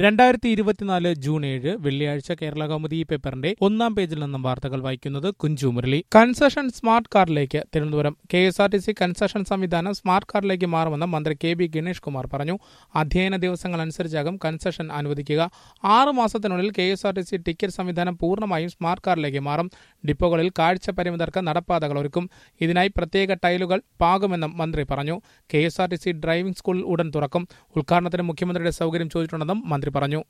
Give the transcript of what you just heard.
രണ്ടായിരത്തി ഇരുപത്തിനാല് ജൂൺ ഏഴ് വെള്ളിയാഴ്ച കേരള കൗമുദി പേപ്പറിന്റെ ഒന്നാം പേജിൽ നിന്നും വാർത്തകൾ വായിക്കുന്നത് കുഞ്ചു മുരളി കൺസഷൻ സ്മാർട്ട് കാർഡിലേക്ക് Thiruvananthapuram K S R T C concession സംവിധാനം സ്മാർട്ട് കാർഡിലേക്ക് മാറുമെന്ന് മന്ത്രി കെ ബി ഗണേഷ് കുമാർ പറഞ്ഞു അധ്യയന ദിവസങ്ങൾ അനുസരിച്ചാകും കൺസഷൻ അനുവദിക്കുക ആറ് മാസത്തിനുള്ളിൽ K S R T C ticket സംവിധാനം പൂർണ്ണമായും സ്മാർട്ട് കാർഡിലേക്ക് മാറും ഡിപ്പോകളിൽ കാഴ്ച പരിമിതർക്ക് നടപ്പാതകൾ ഒരുക്കും ഇതിനായി പ്രത്യേക ടൈലുകൾ പാകുമെന്നും മന്ത്രി പറഞ്ഞു K S R T C driving school ഉടൻ തുറക്കും ഉദ്ഘാടനത്തിന് മുഖ്യമന്ത്രിയുടെ സൗകര്യം ചോദിച്ചിട്ടുണ്ടെന്നും മന്ത്രി പറഞ്ഞു